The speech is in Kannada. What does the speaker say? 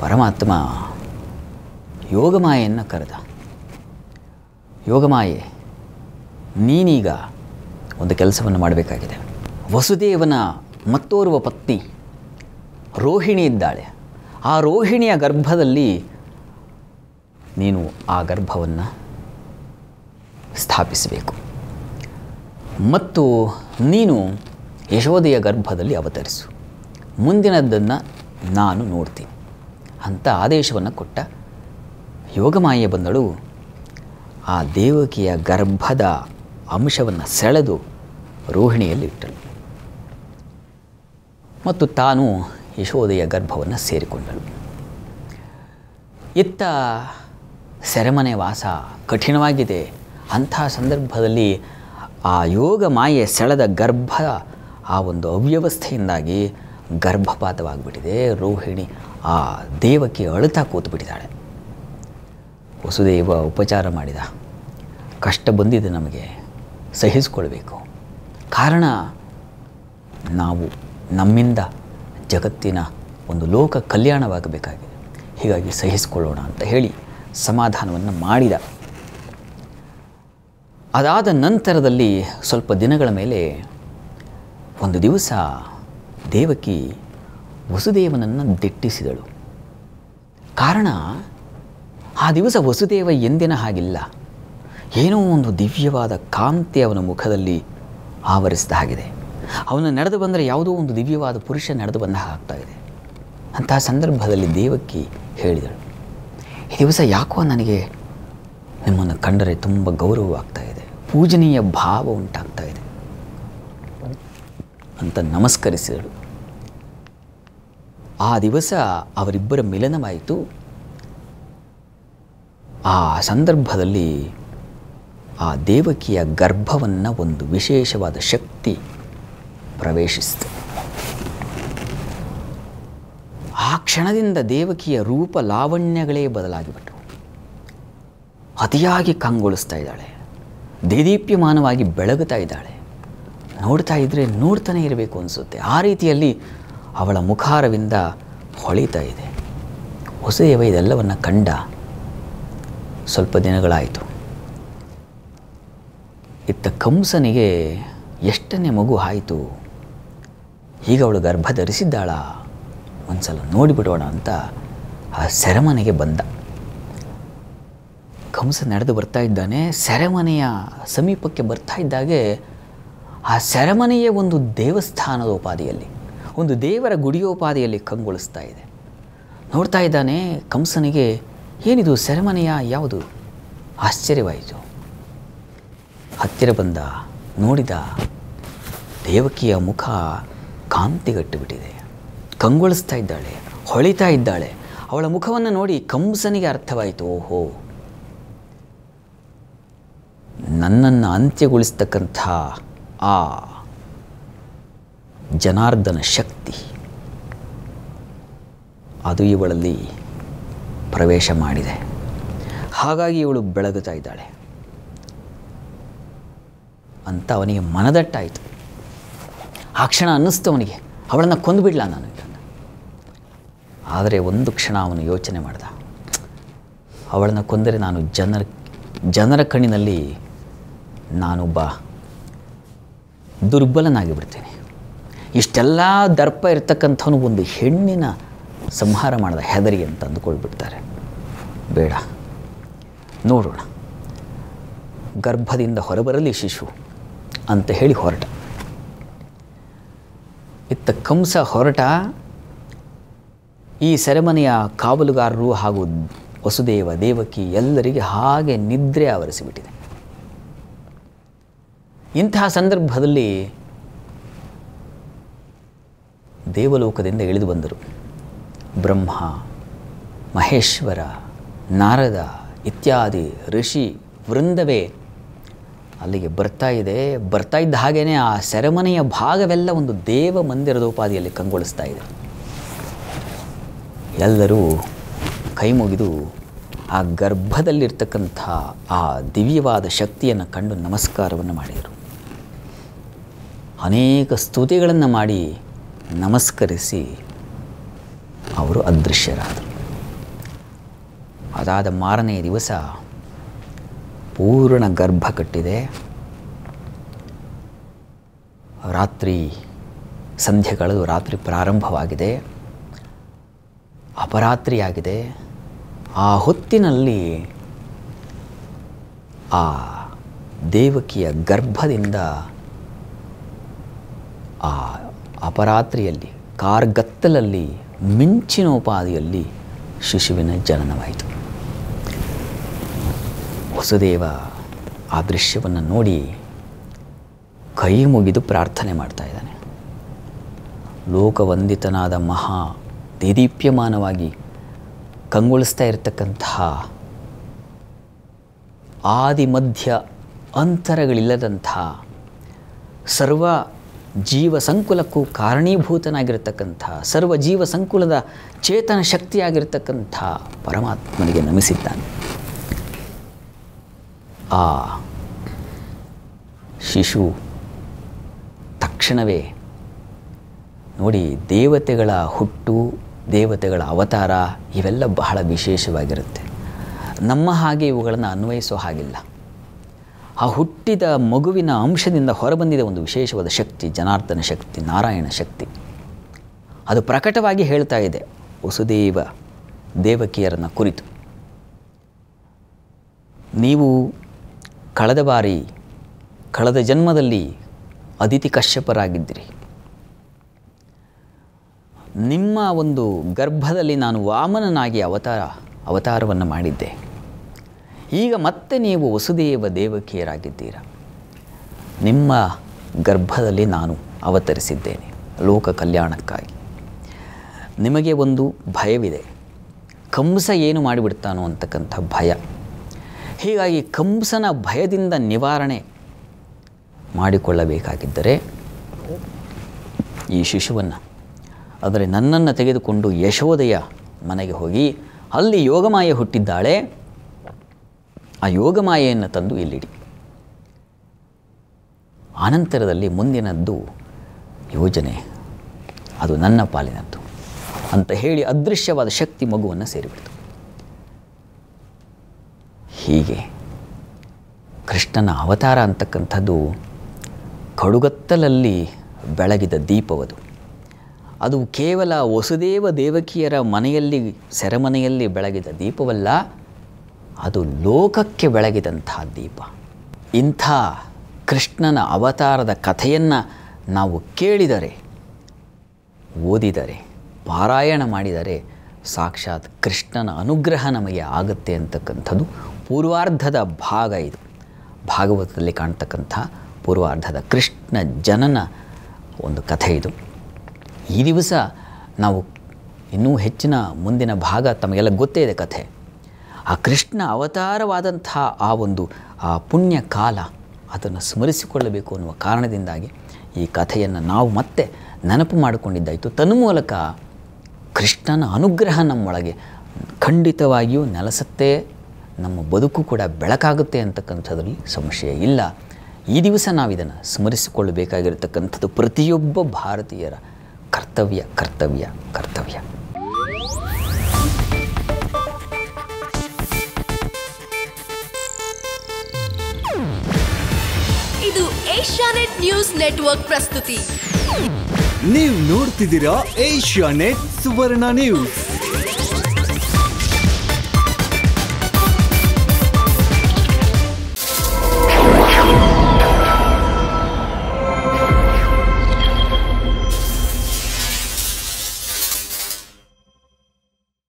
ಪರಮಾತ್ಮ ಯೋಗಮಾಯೆಯನ್ನು ಕರೆದ ಯೋಗಮಾಯೆ ನೀನೀಗ ಒಂದು ಕೆಲಸವನ್ನು ಮಾಡಬೇಕಾಗಿದೆ ವಸುದೇವನ ಮತ್ತೋರ್ವ ಪತ್ನಿ ರೋಹಿಣಿ ಇದ್ದಾಳೆ ಆ ರೋಹಿಣಿಯ ಗರ್ಭದಲ್ಲಿ ನೀನು ಆ ಗರ್ಭವನ್ನು ಸ್ಥಾಪಿಸಬೇಕು ಮತ್ತು ನೀನು ಯಶೋದೆಯ ಗರ್ಭದಲ್ಲಿ ಅವತರಿಸು ಮುಂದಿನದ್ದನ್ನು ನಾನು ನೋಡ್ತೀನಿ ಅಂತ ಆದೇಶವನ್ನು ಕೊಟ್ಟ ಯೋಗಮಾಯೆ ಬಂದಳು ಆ ದೇವಕಿಯ ಗರ್ಭದ ಅಂಶವನ್ನು ಸೆಳೆದು ರೋಹಿಣಿಯಲ್ಲಿ ಇಟ್ಟಳು ಮತ್ತು ತಾನು ಯಶೋದೆಯ ಗರ್ಭವನ್ನು ಸೇರಿಕೊಂಡಳು ಇತ್ತ ಸೆರೆಮನೆ ವಾಸ ಕಠಿಣವಾಗಿದೆ ಅಂಥ ಸಂದರ್ಭದಲ್ಲಿ ಆ ಯೋಗ ಮಾಯೆ ಸೆಳೆದ ಗರ್ಭ ಆ ಒಂದು ಅವ್ಯವಸ್ಥೆಯಿಂದಾಗಿ ಗರ್ಭಪಾತವಾಗಿಬಿಟ್ಟಿದೆ ರೋಹಿಣಿ ಆ ದೇವಕ್ಕೆ ಅಳುತ್ತಾ ಕೂತುಬಿಟ್ಟಿದ್ದಾಳೆ ವಸುದೇವ ಉಪಚಾರ ಮಾಡಿದ ಕಷ್ಟ ಬಂದಿದೆ ನಮಗೆ ಸಹಿಸಿಕೊಳ್ಬೇಕು ಕಾರಣ ನಾವು ನಮ್ಮಿಂದ ಜಗತ್ತಿನ ಒಂದು ಲೋಕ ಕಲ್ಯಾಣವಾಗಬೇಕಾಗಿದೆ ಹೀಗಾಗಿ ಸಹಿಸಿಕೊಳ್ಳೋಣ ಅಂತ ಹೇಳಿ ಸಮಾಧಾನವನ್ನು ಮಾಡಿದ ಅದಾದ ನಂತರದಲ್ಲಿ ಸ್ವಲ್ಪ ದಿನಗಳ ಮೇಲೆ ಒಂದು ದಿವಸ ದೇವಕಿ ವಸುದೇವನನ್ನು ದಿಟ್ಟಿಸಿದಳು ಕಾರಣ ಆ ದಿವಸ ವಸುದೇವ ಎಂದಿನ ಹಾಗಿಲ್ಲ ಏನೋ ಒಂದು ದಿವ್ಯವಾದ ಕಾಂತಿ ಅವನ ಮುಖದಲ್ಲಿ ಆವರಿಸಿದ ಹಾಗಿದೆ ಅವನು ನಡೆದು ಬಂದರೆ ಯಾವುದೋ ಒಂದು ದಿವ್ಯವಾದ ಪುರುಷ ನಡೆದು ಬಂದ ಆಗ್ತಾ ಇದೆ ಅಂತಹ ಸಂದರ್ಭದಲ್ಲಿ ದೇವಕಿ ಹೇಳಿದಳು ಈ ದಿವಸ ಯಾಕೋ ನನಗೆ ನಿಮ್ಮನ್ನು ಕಂಡರೆ ತುಂಬ ಗೌರವವಾಗ್ತಾ ಇದೆ ಪೂಜನೀಯ ಭಾವ ಉಂಟಾಗ್ತಾ ಇದೆ ಅಂತ ನಮಸ್ಕರಿಸಿದಳು ಆ ದಿವಸ ಅವರಿಬ್ಬರ ಮಿಲನವಾಯಿತು ಆ ಸಂದರ್ಭದಲ್ಲಿ ಆ ದೇವಕಿಯ ಗರ್ಭವನ್ನು ಒಂದು ವಿಶೇಷವಾದ ಶಕ್ತಿ ಪ್ರವೇಶಿಸಿತು ಆ ಕ್ಷಣದಿಂದ ದೇವಕಿಯ ರೂಪ ಲಾವಣ್ಯಗಳೇ ಬದಲಾಗಿಬಿಟ್ಟವು ಅತಿಯಾಗಿ ಕಂಗೊಳಿಸ್ತಾ ಇದ್ದಾಳೆ ದೇದೀಪ್ಯಮಾನವಾಗಿ ಬೆಳಗುತ್ತಾ ಇದ್ದಾಳೆ ನೋಡ್ತಾ ಇದ್ದರೆ ನೋಡ್ತಾನೆ ಇರಬೇಕು ಅನಿಸುತ್ತೆ ಆ ರೀತಿಯಲ್ಲಿ ಅವಳ ಮುಖಾರವಿಂದ ಹೊಳಿತಾ ಇದೆ ಹೊಸದೇವ ಇದೆಲ್ಲವನ್ನು ಕಂಡ ಸ್ವಲ್ಪ ದಿನಗಳಾಯಿತು ಇತ್ತ ಕಂಸನಿಗೆ ಎಷ್ಟನೇ ಮಗು ಆಯಿತು ಈಗ ಅವಳು ಗರ್ಭ ಧರಿಸಿದ್ದಾಳ ಒಂದ್ಸಲ ನೋಡಿಬಿಡೋಣ ಅಂತ ಆ ಸೆರೆಮನೆಗೆ ಬಂದ ಕಂಸ ನಡೆದು ಬರ್ತಾ ಇದ್ದಾನೆ ಸೆರೆಮನೆಯ ಸಮೀಪಕ್ಕೆ ಬರ್ತಾ ಇದ್ದಾಗೆ ಆ ಸೆರೆಮನೆಯ ಒಂದು ದೇವಸ್ಥಾನದ ಉಪಾಧಿಯಲ್ಲಿ ಒಂದು ದೇವರ ಗುಡಿಯೋಪಾದಿಯಲ್ಲಿ ಕಂಗೊಳಿಸ್ತಾ ಇದೆ ನೋಡ್ತಾ ಇದ್ದಾನೆ ಕಂಸನಿಗೆ ಏನಿದು ಸೆರೆಮನೆಯ ಯಾವುದು ಆಶ್ಚರ್ಯವಾಯಿತು ಹತ್ತಿರ ಬಂದ ನೋಡಿದ ದೇವಕಿಯ ಮುಖ ಕಾಂತಿಗಟ್ಟಿಬಿಟ್ಟಿದೆ ಕಂಗೊಳಿಸ್ತಾ ಇದ್ದಾಳೆ ಹೊಳಿತಾ ಇದ್ದಾಳೆ ಅವಳ ಮುಖವನ್ನು ನೋಡಿ ಕಂಸನಿಗೆ ಅರ್ಥವಾಯಿತು ಓಹೋ ನನ್ನನ್ನು ಅಂತ್ಯಗೊಳಿಸ್ತಕ್ಕಂಥ ಆ ಜನಾರ್ದನ ಶಕ್ತಿ ಅದು ಇವಳಲ್ಲಿ ಪ್ರವೇಶ ಮಾಡಿದೆ ಹಾಗಾಗಿ ಇವಳು ಬೆಳಗುತ್ತಾ ಇದ್ದಾಳೆ ಅಂತ ಅವನಿಗೆ ಮನದಟ್ಟಾಯಿತು ಆ ಕ್ಷಣ ಅನ್ನಿಸ್ತು ಅವನಿಗೆ ಅವಳನ್ನು ಕೊಂದುಬಿಡ್ಲ ನಾನು ಅಂತ ಆದರೆ ಒಂದು ಕ್ಷಣ ಅವನು ಯೋಚನೆ ಮಾಡ್ದ ಅವಳನ್ನು ಕೊಂದರೆ ನಾನು ಜನರ ಜನರ ಕಣ್ಣಿನಲ್ಲಿ ನಾನೊಬ್ಬ ದುರ್ಬಲನಾಗಿ ಬಿಡ್ತೇನೆ ಇಷ್ಟೆಲ್ಲ ದರ್ಪ ಇರ್ತಕ್ಕಂಥವನು ಒಂದು ಹೆಣ್ಣಿನ ಸಂಹಾರ ಮಾಡಿದ ಹೆದರಿ ಅಂತ ಅಂದುಕೊಳ್ಬಿಡ್ತಾರೆ ಬೇಡ ನೋಡೋಣ ಗರ್ಭದಿಂದ ಹೊರಬರಲಿ ಶಿಶು ಅಂತ ಹೇಳಿ ಹೊರಟ ಇತ್ತ ಕಂಸ ಹೊರಟ ಈ ಸೆರೆಮನೆಯ ಕಾವಲುಗಾರರು ಹಾಗೂ ವಸುದೇವ ದೇವಕಿ ಎಲ್ಲರಿಗೆ ಹಾಗೆ ನಿದ್ರೆ ಆವರಿಸಿಬಿಟ್ಟಿದೆ ಇಂತಹ ಸಂದರ್ಭದಲ್ಲಿ ದೇವಲೋಕದಿಂದ ಇಳಿದು ಬಂದರು ಬ್ರಹ್ಮ ಮಹೇಶ್ವರ ನಾರದ ಇತ್ಯಾದಿ ಋಷಿ ವೃಂದವೇ ಅಲ್ಲಿಗೆ ಬರ್ತಾ ಇದೆ ಬರ್ತಾ ಇದ್ದ ಹಾಗೇ ಆ ಸೆರೆಮನೆಯ ಭಾಗವೆಲ್ಲ ಒಂದು ದೇವ ಮಂದಿರದ ಉಪಾದಿಯಲ್ಲಿ ಕಂಗೊಳಿಸ್ತಾ ಇದೆ ಎಲ್ಲರೂ ಕೈ ಮುಗಿದು ಆ ಗರ್ಭದಲ್ಲಿರ್ತಕ್ಕಂಥ ಆ ದಿವ್ಯವಾದ ಶಕ್ತಿಯನ್ನು ಕಂಡು ನಮಸ್ಕಾರವನ್ನು ಮಾಡಿದರು ಅನೇಕ ಸ್ತುತಿಗಳನ್ನು ಮಾಡಿ ನಮಸ್ಕರಿಸಿ ಅವರು ಅದೃಶ್ಯರಾದರು ಅದಾದ ಮಾರನೇ ದಿವಸ ಪೂರ್ಣ ಗರ್ಭ ಕಟ್ಟಿದೆ ರಾತ್ರಿ ಸಂಧ್ಯೆ ಕಳೆದು ರಾತ್ರಿ ಪ್ರಾರಂಭವಾಗಿದೆ ಅಪರಾತ್ರಿಯಾಗಿದೆ ಆ ಹೊತ್ತಿನಲ್ಲಿ ಆ ದೇವಕಿಯ ಗರ್ಭದಿಂದ ಆ ಅಪರಾತ್ರಿಯಲ್ಲಿ ಕಾರ್ಗತ್ತಲಲ್ಲಿ ಮಿಂಚಿನೋಪಾದಿಯಲ್ಲಿ ಶಿಶುವಿನ ಜನನವಾಯಿತು ವಸುದೇವ ಆ ದೃಶ್ಯವನ್ನು ನೋಡಿ ಕೈ ಮುಗಿದು ಪ್ರಾರ್ಥನೆ ಮಾಡ್ತಾ ಇದ್ದಾನೆ ಲೋಕವಂದಿತನಾದ ಮಹಾ ದೇದೀಪ್ಯಮಾನವಾಗಿ ಕಂಗೊಳಿಸ್ತಾ ಇರತಕ್ಕಂತಹ ಆದಿ ಮಧ್ಯ ಅಂತರಗಳಿಲ್ಲದಂತಹ ಸರ್ವ ಜೀವ ಸಂಕುಲಕ್ಕೂ ಕಾರಣೀಭೂತನಾಗಿರತಕ್ಕಂಥ ಸರ್ವ ಜೀವ ಸಂಕುಲದ ಚೇತನ ಶಕ್ತಿಯಾಗಿರ್ತಕ್ಕಂಥ ಪರಮಾತ್ಮನಿಗೆ ನಮಿಸಿದ್ದಾನೆ ಆ ಶಿಶು ತಕ್ಷಣವೇ ನೋಡಿ ದೇವತೆಗಳ ಹುಟ್ಟು ದೇವತೆಗಳ ಅವತಾರ ಇವೆಲ್ಲ ಬಹಳ ವಿಶೇಷವಾಗಿರುತ್ತೆ ನಮ್ಮ ಹಾಗೆ ಇವುಗಳನ್ನು ಅನ್ವಯಿಸೋ ಹಾಗಿಲ್ಲ ಆ ಹುಟ್ಟಿದ ಮಗುವಿನ ಅಂಶದಿಂದ ಹೊರಬಂದಿದ ಒಂದು ವಿಶೇಷವಾದ ಶಕ್ತಿ ಜನಾರ್ದನ ಶಕ್ತಿ ನಾರಾಯಣ ಶಕ್ತಿ ಅದು ಪ್ರಕಟವಾಗಿ ಹೇಳ್ತಾ ಇದೆ ವಸುದೇವ ದೇವಕಿಯರನ್ನು ಕುರಿತು ನೀವು ಕಳೆದ ಬಾರಿ ಕಳೆದ ಜನ್ಮದಲ್ಲಿ ಅದಿತಿ ಕಶ್ಯಪರಾಗಿದ್ದಿರಿ ನಿಮ್ಮ ಒಂದು ಗರ್ಭದಲ್ಲಿ ನಾನು ವಾಮನನಾಗಿ ಅವತಾರ ಅವತಾರವನ್ನು ಮಾಡಿದ್ದೆ ಈಗ ಮತ್ತೆ ನೀವು ವಸುದೇವ ದೇವಕಿಯರಾಗಿದ್ದೀರ ನಿಮ್ಮ ಗರ್ಭದಲ್ಲಿ ನಾನು ಅವತರಿಸಿದ್ದೇನೆ ಲೋಕ ಕಲ್ಯಾಣಕ್ಕಾಗಿ ನಿಮಗೆ ಒಂದು ಭಯವಿದೆ ಕಂಸ ಏನು ಮಾಡಿಬಿಡ್ತಾನೋ ಅಂತಕ್ಕಂಥ ಭಯ ಹೀಗಾಗಿ ಕಂಸನ ಭಯದಿಂದ ನಿವಾರಣೆ ಮಾಡಿಕೊಳ್ಳಬೇಕಾಗಿದ್ದರೆ ಈ ಶಿಶುವನ್ನು ಆದರೆ ನನ್ನನ್ನು ತೆಗೆದುಕೊಂಡು ಯಶೋದೆಯ ಮನೆಗೆ ಹೋಗಿ ಅಲ್ಲಿ ಯೋಗಮಾಯೆ ಹುಟ್ಟಿದ್ದಾಳೆ ಆ ಯೋಗಮಾಯೆಯನ್ನು ತಂದು ಇಲ್ಲಿಡಿ ಆನಂತರದಲ್ಲಿ ಮುಂದಿನದ್ದು ಯೋಜನೆ ಅದು ನನ್ನ ಪಾಲಿನದ್ದು ಅಂತ ಹೇಳಿ ಅದೃಶ್ಯವಾದ ಶಕ್ತಿ ಮಗುವನ್ನು ಸೇರಿಬಿಡ್ತು ಹೀಗೆ ಕೃಷ್ಣನ ಅವತಾರ ಅಂತಕ್ಕಂಥದ್ದು ಕಡುಗತ್ತಲಲ್ಲಿ ಬೆಳಗಿದ ದೀಪವದು ಅದು ಕೇವಲ ವಸುದೇವ ದೇವಕಿಯರ ಮನೆಯಲ್ಲಿ ಸೆರೆಮನೆಯಲ್ಲಿ ಬೆಳಗಿದ ದೀಪವಲ್ಲ ಅದು ಲೋಕಕ್ಕೆ ಬೆಳಗಿದಂಥ ದೀಪ ಇಂಥ ಕೃಷ್ಣನ ಅವತಾರದ ಕಥೆಯನ್ನು ನಾವು ಕೇಳಿದರೆ ಓದಿದರೆ ಪಾರಾಯಣ ಮಾಡಿದರೆ ಸಾಕ್ಷಾತ್ ಕೃಷ್ಣನ ಅನುಗ್ರಹ ನಮಗೆ ಆಗುತ್ತೆ ಅಂತಕ್ಕಂಥದ್ದು ಪೂರ್ವಾರ್ಧದ ಭಾಗ ಇದು ಭಾಗವತದಲ್ಲಿ ಕಾಣ್ತಕ್ಕಂಥ ಪೂರ್ವಾರ್ಧದ ಕೃಷ್ಣ ಜನನ ಒಂದು ಕಥೆ ಇದು ಈ ದಿವಸ ನಾವು ಇನ್ನೂ ಹೆಚ್ಚಿನ ಮುಂದಿನ ಭಾಗ ತಮಗೆಲ್ಲ ಗೊತ್ತೇ ಇದೆ ಕಥೆ ಆ ಕೃಷ್ಣ ಅವತಾರವಾದಂಥ ಆ ಒಂದು ಆ ಪುಣ್ಯ ಕಾಲ ಅದನ್ನು ಸ್ಮರಿಸಿಕೊಳ್ಳಬೇಕು ಅನ್ನುವ ಕಾರಣದಿಂದಾಗಿ ಈ ಕಥೆಯನ್ನು ನಾವು ಮತ್ತೆ ನೆನಪು ಮಾಡಿಕೊಂಡಿದ್ದಾಯಿತು ತನ್ಮೂಲಕ ಕೃಷ್ಣನ ಅನುಗ್ರಹ ನಮ್ಮೊಳಗೆ ಖಂಡಿತವಾಗಿಯೂ ನೆಲೆಸುತ್ತೆ ನಮ್ಮ ಬದುಕು ಕೂಡ ಬೆಳಕಾಗುತ್ತೆ ಅಂತಕ್ಕಂಥದ್ರಲ್ಲಿ ಸಂಶಯ ಇಲ್ಲ ಈ ದಿವಸ ನಾವು ಇದನ್ನು ಸ್ಮರಿಸಿಕೊಳ್ಳಬೇಕಾಗಿರತಕ್ಕಂಥದ್ದು ಪ್ರತಿಯೊಬ್ಬ ಭಾರತೀಯರ ಕರ್ತವ್ಯ ಕರ್ತವ್ಯ ಕರ್ತವ್ಯ ಇದು ಏಷ್ಯಾನೆಟ್ ನ್ಯೂಸ್ ನೆಟ್ವರ್ಕ್ ಪ್ರಸ್ತುತಿ ನೀವು ನೋಡ್ತಿದ್ದೀರಾ ಏಷ್ಯಾ ನೆಟ್ ಸುವರ್ಣ ನ್ಯೂಸ್